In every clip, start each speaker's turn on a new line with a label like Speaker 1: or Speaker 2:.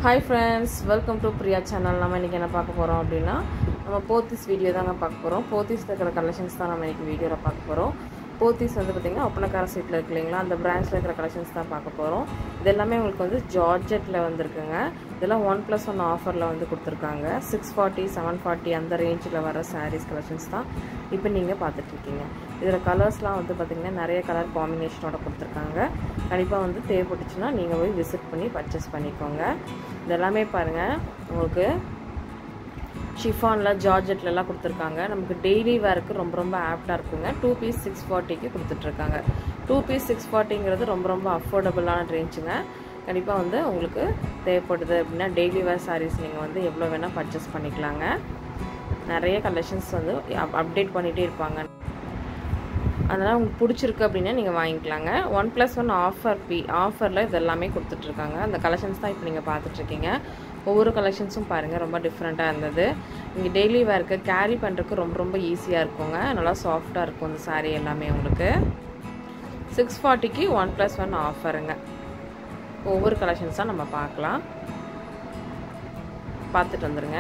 Speaker 1: hi friends welcome to Priya channel நம்ம இன்றைக்கி என்ன பார்க்க போகிறோம் அப்படின்னா நம்ம போத்தீஸ் வீடியோ தாங்க பார்க்க போகிறோம் போத்தீஸ் இருக்கிற கலெக்ஷன்ஸ் தான் நம்ம இன்றைக்கி வீடியோவில் பார்க்க போகிறோம் போத்தீஸ் வந்து பார்த்திங்கன்னா ஒப்பனக்கார சீட்டில் இருக்கு இல்லைங்களா அந்த பிரான்ச்சில் இருக்கிற கலெக்ஷன்ஸ் தான் பார்க்க போகிறோம் இது எல்லாமே உங்களுக்கு வந்து ஜார்ஜெட்டில் வந்திருக்குங்க இதெல்லாம் ஒன் ப்ளஸ் ஒன் ஆஃபரில் வந்து கொடுத்துருக்காங்க சிக்ஸ் ஃபார்ட்டி செவன் ஃபார்ட்டி அந்த ரேஞ்சில் வர சாரீஸ் கலெக்ஷன்ஸ் தான் இப்போ நீங்கள் பார்த்துட்ருக்கீங்க இதில் கலர்ஸ்லாம் வந்து பார்த்திங்கன்னா நிறைய கலர் காம்பினேஷனோட கொடுத்துருக்காங்க கண்டிப்பாக வந்து தேவைப்பட்டுச்சுன்னா நீங்கள் போய் விசிட் பண்ணி பர்ச்சேஸ் பண்ணிக்கோங்க இதெல்லாமே பாருங்கள் உங்களுக்கு ஷிஃபானில் ஜார்ஜெட்லலாம் கொடுத்துருக்காங்க நமக்கு டெய்லி வேருக்கு ரொம்ப ரொம்ப ஆப்டாக இருக்குங்க டூ பீஸ் சிக்ஸ் ஃபார்ட்டிக்கு கொடுத்துட்ருக்காங்க டூ பீஸ் சிக்ஸ் ஃபார்ட்டிங்கிறது ரொம்ப ரொம்ப அஃபோர்டபுளான ரேஞ்சுங்க கண்டிப்பாக வந்து உங்களுக்கு தேவைப்படுது அப்படின்னா டெய்லி வேர் சாரீஸ் நீங்கள் வந்து எவ்வளோ வேணால் பர்ச்சேஸ் பண்ணிக்கலாங்க நிறைய கலெக்ஷன்ஸ் வந்து அப்டேட் பண்ணிகிட்டே இருப்பாங்க அதனால் உங்களுக்கு பிடிச்சிருக்கு அப்படின்னா நீங்கள் வாங்கிக்கலாங்க ஒன் ப்ளஸ் ஒன் ஆஃபர் பி ஆஃபரில் இது எல்லாமே கொடுத்துட்ருக்காங்க அந்த கலெக்ஷன்ஸ் தான் இப்போ நீங்கள் பார்த்துட்ருக்கீங்க ஒவ்வொரு கலெக்ஷன்ஸும் பாருங்கள் ரொம்ப டிஃப்ரெண்ட்டாக இருந்தது நீங்கள் டெய்லி வேர்க்கு கேரி பண்ணுறதுக்கு ரொம்ப ரொம்ப ஈஸியாக இருக்குங்க நல்லா சாஃப்டாக இருக்கும் இந்த சாரீ எல்லாமே உங்களுக்கு சிக்ஸ் ஃபார்ட்டிக்கு ஒன் ப்ளஸ் ஒன் ஆஃபருங்க ஒவ்வொரு கலெக்ஷன்ஸாக நம்ம பார்க்கலாம் பார்த்துட்டு வந்துடுங்க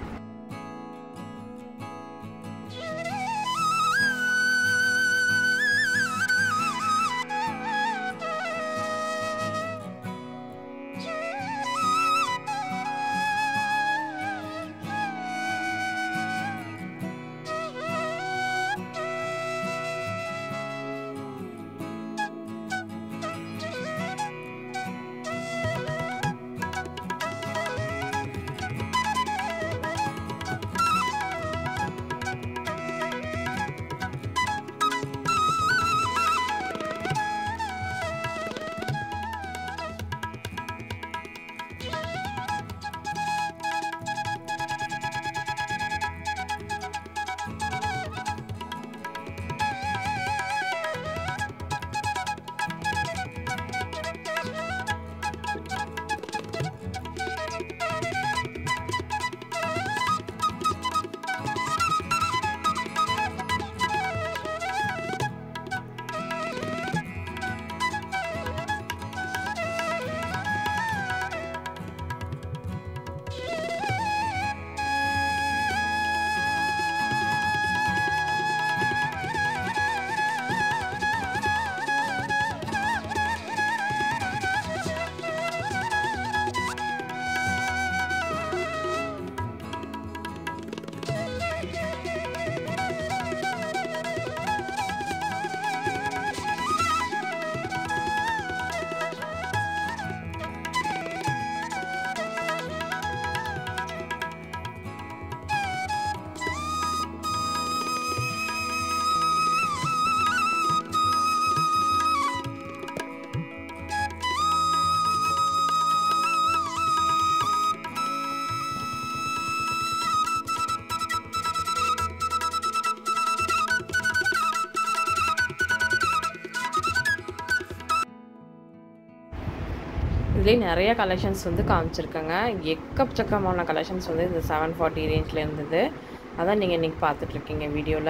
Speaker 1: இதுலேயே நிறைய கலெக்ஷன்ஸ் வந்து காமிச்சிருக்கேங்க எக்கச்சக்கமான கலெக்ஷன்ஸ் வந்து இந்த செவன் ஃபார்ட்டி ரேஞ்சில் இருந்தது அதான் நீங்கள் இன்றைக்கி பார்த்துட்ருக்கீங்க வீடியோவில்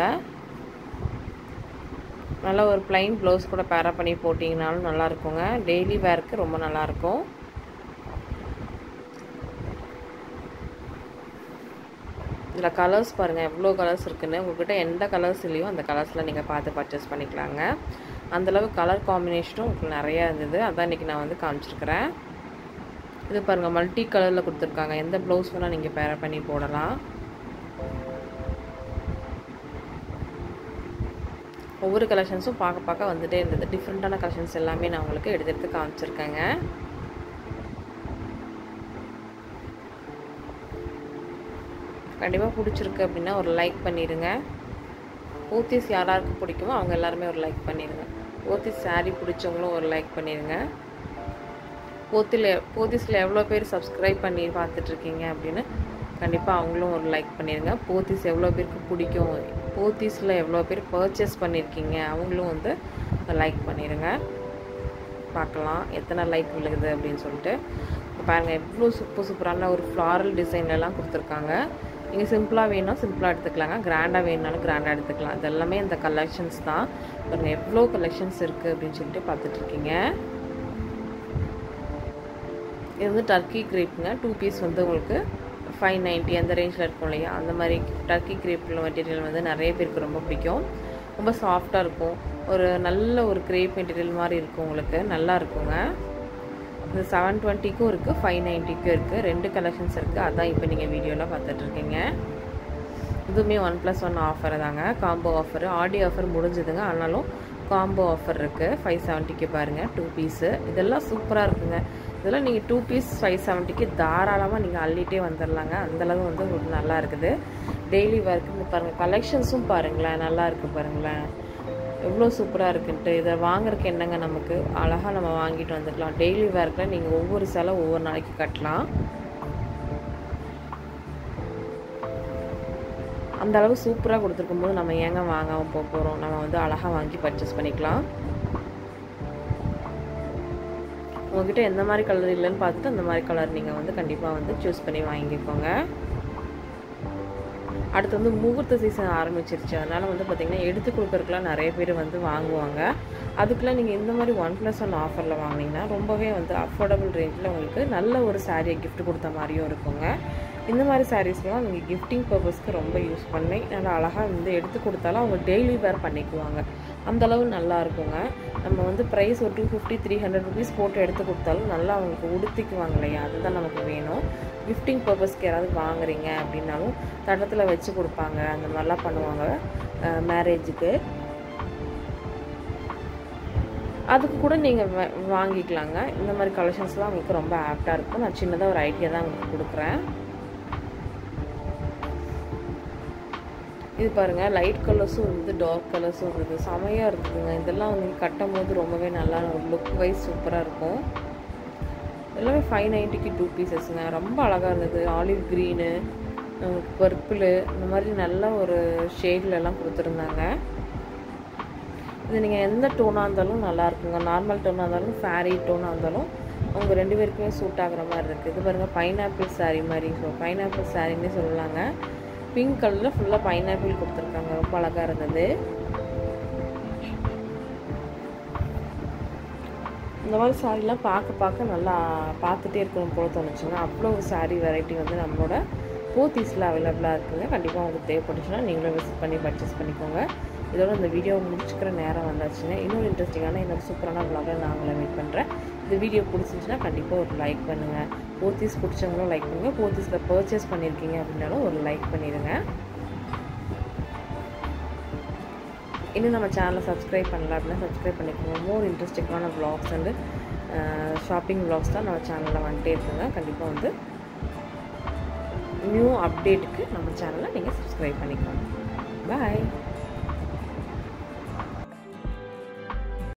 Speaker 1: நல்லா ஒரு ப்ளைன் ப்ளவுஸ் கூட பேரப் பண்ணி போட்டிங்கனாலும் நல்லா இருக்குங்க டெய்லி வேர்க்கு ரொம்ப நல்லாயிருக்கும் இதில் கலர்ஸ் பாருங்கள் எவ்வளோ கலர்ஸ் இருக்குன்னு உங்கள்கிட்ட எந்த கலர்ஸ் இல்லையோ அந்த கலர்ஸில் நீங்கள் பார்த்து பர்ச்சேஸ் பண்ணிக்கலாங்க அந்தளவு கலர் காம்பினேஷனும் உங்களுக்கு நிறையா இருந்தது அதான் இன்றைக்கி நான் வந்து காமிச்சிருக்கிறேன் இது பாருங்கள் மல்டி கலரில் கொடுத்துருக்காங்க எந்த ப்ளவுஸ் வேணால் நீங்கள் பேர பண்ணி போடலாம் ஒவ்வொரு கலெக்ஷன்ஸும் பார்க்க பார்க்க வந்துகிட்டே இருந்தது டிஃப்ரெண்ட்டான கலெக்ஷன்ஸ் எல்லாமே நான் உங்களுக்கு எடுத்து எடுத்து காமிச்சிருக்கேங்க கண்டிப்பாக பிடிச்சிருக்கு அப்படின்னா ஒரு லைக் பண்ணிடுங்க போத்தீஸ் யாராருக்கு பிடிக்குமோ அவங்க எல்லாருமே ஒரு லைக் பண்ணிடுங்க போத்தீஸ் சாரீ பிடிச்சவங்களும் ஒரு லைக் பண்ணிடுங்க போத்தில் போத்தீஸில் எவ்வளோ பேர் சப்ஸ்கிரைப் பண்ணி பார்த்துட்ருக்கீங்க அப்படின்னு கண்டிப்பாக அவங்களும் ஒரு லைக் பண்ணிடுங்க போத்தீஸ் எவ்வளோ பேருக்கு பிடிக்கும் போத்தீஸில் எவ்வளோ பேர் பர்ச்சேஸ் பண்ணியிருக்கீங்க அவங்களும் வந்து லைக் பண்ணிடுங்க பார்க்கலாம் எத்தனை லைக் விழுகுது அப்படின்னு சொல்லிட்டு பாருங்கள் எவ்வளோ சூப்பர் சூப்பரான ஒரு ஃப்ளாரல் டிசைன்லலாம் கொடுத்துருக்காங்க நீங்கள் சிம்பிளாக வேணும்னா சிம்பிளாக எடுத்துக்கலாங்க கிராண்டாக வேணுனாலும் கிராண்டாக எடுத்துக்கலாம் இது எல்லாமே இந்த கலெக்ஷன்ஸ் தான் பாருங்கள் எவ்வளோ கலெக்ஷன்ஸ் இருக்குது அப்படின்னு சொல்லிட்டு பார்த்துட்ருக்கீங்க இது வந்து டர்க்கி கிரேப்புங்க டூ பீஸ் வந்து உங்களுக்கு ஃபைவ் நைன்ட்டி அந்த ரேஞ்சில் இருக்கும் இல்லையா அந்த மாதிரி டர்க்கி கிரேப்பில் மெட்டீரியல் வந்து நிறைய பேருக்கு ரொம்ப பிடிக்கும் ரொம்ப சாஃப்டாக இருக்கும் ஒரு நல்ல ஒரு கிரேப் மெட்டீரியல் மாதிரி இருக்கும் உங்களுக்கு நல்லா இருக்குங்க இது செவன் டுவெண்ட்டிக்கும் இருக்குது ஃபைவ் நைன்ட்டிக்கும் இருக்குது ரெண்டு கலெக்ஷன்ஸ் இருக்குது அதான் இப்போ நீங்கள் வீடியோவில் பார்த்துட்ருக்கீங்க இதுவுமே ஒன் ப்ளஸ் ஒன் ஆஃபர் தாங்க காம்போ ஆஃபர் ஆடி ஆஃபர் முடிஞ்சுதுங்க ஆனாலும் காம்போ ஆஃபர் இருக்குது ஃபைவ் செவன்ட்டிக்கு பாருங்கள் டூ பீஸு இதெல்லாம் சூப்பராக இருக்குங்க இதெல்லாம் நீங்கள் டூ பீஸ் ஃபைவ் செவன்ட்டிக்கு தாராளமாக நீங்கள் அள்ளிட்டே வந்துடலாங்க அந்தளவு வந்து உங்களுக்கு நல்லா இருக்குது டெய்லி ஒர்க்கு பாருங்கள் கலெக்ஷன்ஸும் பாருங்களேன் நல்லா இருக்குது பாருங்களேன் எவ்வளோ சூப்பராக இருக்குன்ட்டு இதை வாங்குறதுக்கு என்னங்க நமக்கு அழகாக நம்ம வாங்கிட்டு வந்துக்கலாம் டெய்லி ஒர்க்கில் நீங்கள் ஒவ்வொரு செலவு ஒவ்வொரு நாளைக்கு கட்டலாம் அந்த அளவு சூப்பராக கொடுத்துருக்கும் போது நம்ம ஏங்க வாங்காமல் போக போகிறோம் நம்ம வந்து அழகாக வாங்கி பர்ச்சேஸ் பண்ணிக்கலாம் உங்ககிட்ட எந்த மாதிரி கலர் இல்லைன்னு பார்த்துட்டு அந்த மாதிரி கலர் நீங்கள் வந்து கண்டிப்பாக வந்து சூஸ் பண்ணி வாங்கிக்கோங்க அடுத்து வந்து முகூர்த்த சீசன் ஆரம்பிச்சிருச்சு அதனால் வந்து பார்த்திங்கன்னா எடுத்து கொடுக்குறதுக்குலாம் நிறைய பேர் வந்து வாங்குவாங்க அதுக்கெலாம் நீங்கள் இந்த மாதிரி ஒன் ப்ளஸ் ஒன் ஆஃபரில் வாங்கினீங்கன்னா ரொம்பவே வந்து அஃபோர்டபுள் ரேஞ்சில் உங்களுக்கு நல்ல ஒரு சாரியை கிஃப்ட் கொடுத்த மாதிரியும் இருக்குங்க இந்த மாதிரி சாரீஸ்லாம் நீங்கள் கிஃப்டிங் பர்பஸ்க்கு ரொம்ப யூஸ் பண்ணி நல்லா அழகாக வந்து எடுத்து கொடுத்தாலும் அவங்க டெய்லி வேர் பண்ணிக்குவாங்க அந்தளவு நல்லா இருக்குங்க நம்ம வந்து ப்ரைஸ் ஒரு two fifty three hundred rupees போட்டு எடுத்து கொடுத்தாலும் நல்லா அவங்களுக்கு உடுத்திக்குவாங்க இல்லையா அதுதான் நமக்கு வேணும் கிஃப்டிங் பர்பஸ்க்கு யாராவது வாங்குறீங்க அப்படின்னாலும் தட்டத்தில் வச்சு கொடுப்பாங்க அந்த மாதிரிலாம் பண்ணுவாங்க மேரேஜுக்கு அதுக்கு கூட நீங்கள் வாங்கிக்கலாங்க இந்த மாதிரி கலெக்ஷன்ஸ்லாம் உங்களுக்கு ரொம்ப ஆப்டாக இருக்கும் நான் சின்னதாக ஒரு ஐடியா தான் உங்களுக்கு கொடுக்குறேன் இது பாருங்கள் லைட் கலர்ஸும் இருக்குது டார்க் கலர்ஸும் இருக்குது செமையாக இருக்குதுங்க இதெல்லாம் வந்து கட்டும் போது ரொம்பவே நல்லா ஒரு லுக் வைஸ் சூப்பராக இருக்கும் எல்லாமே ஃபைவ் நைன்ட்டிக்கு டூ பீசஸ்ங்க ரொம்ப அழகாக இருந்தது ஆலிவ் க்ரீனு பர்பிளு இந்த மாதிரி நல்ல ஒரு ஷேட்லலாம் கொடுத்துருந்தாங்க இது நீங்கள் எந்த டோனாக இருந்தாலும் நல்லா இருக்குங்க நார்மல் டோனாக இருந்தாலும் ஃபேரி டோனாக இருந்தாலும் அவங்க ரெண்டு பேருக்குமே சூட் ஆகிற மாதிரி இருக்குது இது பாருங்கள் பைனாப்பிள் சாரீ மாதிரி ஸோ பைனாப்பிள் சாரின்னே சொல்லலாங்க பிங்க் கலரில் ஃபுல்லாக பைனாப்பிள் கொடுத்துருக்காங்க ரொம்ப அழகாக இருந்தது இந்த மாதிரி சாரீலாம் பார்க்க பார்க்க நல்லா பார்த்துட்டே இருக்கணும் போல தோணுச்சுங்க அவ்வளோ ஒரு சாரீ வெரைட்டி வந்து நம்மளோட போத்தீஸில் அவைலபிளாக இருக்குங்க கண்டிப்பாக உங்களுக்கு தேவைப்பட்டுச்சுன்னா நீங்களும் விசிட் பண்ணி பர்ச்சேஸ் பண்ணிக்கோங்க இதோட இந்த வீடியோ முடிச்சுக்கிற நேரம் வந்தாச்சுங்க இன்னொரு இன்ட்ரெஸ்டிங்கான இன்னொரு சூப்பரான vlog-ல நான் உங்களை மீட் பண்ணுறேன் இந்த வீடியோ பிடிச்சிருந்துச்சுன்னா கண்டிப்பாக ஒரு லைக் பண்ணுங்கள் போத்தீஸ் பிடிச்சவங்களும் லைக் பண்ணுங்கள் போத்தீஸில் பர்ச்சேஸ் பண்ணியிருக்கீங்க அப்படின்னாலும் ஒரு லைக் பண்ணிடுங்க இன்னும் நம்ம சேனலை சப்ஸ்கிரைப் பண்ணல அப்படின்னா சப்ஸ்கிரைப் பண்ணிக்கோங்க மோர் இன்ட்ரெஸ்டிங்கான vlogs அண்டு ஷாப்பிங் vlogs தான் நம்ம சேனலில் வந்துட்டே இருக்குங்க கண்டிப்பாக வந்து நியூ அப்டேட்டுக்கு நம்ம சேனலை நீங்கள் சப்ஸ்கிரைப் பண்ணிக்கோங்க பாய்